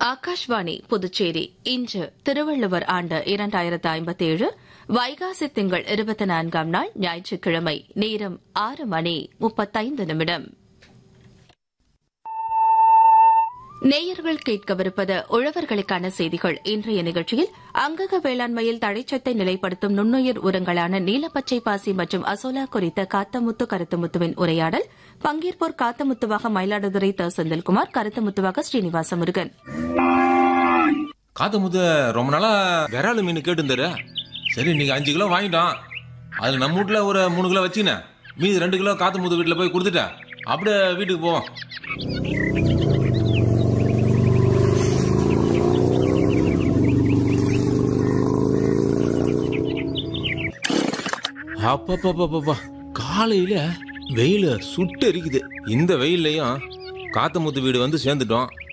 ஆகாஷ்வாணி புதுச்சேரி இன்று திருவள்ளுவர் ஆண்டு இரண்டாயிரத்து ஐம்பத்தேழு வைகாசி திங்கள் இருபத்தி நான்காம் நாள் ஞாயிற்றுக்கிழமை நேரம் ஆறு மணி முப்பத்தைந்து நிமிடம் நேயர்கள் கேட்கவிருப்பது உழவர்களுக்கான செய்திகள் இன்றைய நிகழ்ச்சியில் அங்கக வேளாண்மையில் தழைச்சத்தை நிலைப்படுத்தும் நுண்ணுயிர் உரங்களான நீலப்பச்சை பாசி மற்றும் அசோலா குறித்த காத்தமுத்து கருத்துமுத்துவின் உரையாடல் பங்கேற்போர் காத்தமுத்துவாக மயிலாடுதுறை த செந்தில்குமார் கருத்துமுத்துவாக ஸ்ரீனிவாச முருகன் காத்து முத்த ரொம்ப நாளா விராலு மீன் கேட்டு சரி நீங்க அஞ்சு கிலோ வாங்கிட்டோம் அதுல நம்ம வீட்டுல ஒரு மூணு கிலோ வச்சுக்கினேன் மீதி ரெண்டு கிலோ காத்து முத்து வீட்டுல போய் கொடுத்துட்டேன் அப்படியே வீட்டுக்கு போவோம் அப்பப்பப்பப்பா காலையில வெயில சுட்டு எரிக்குது இந்த வெயில்லையும் காத்து முத்து வீடு வந்து சேர்ந்துட்டோம்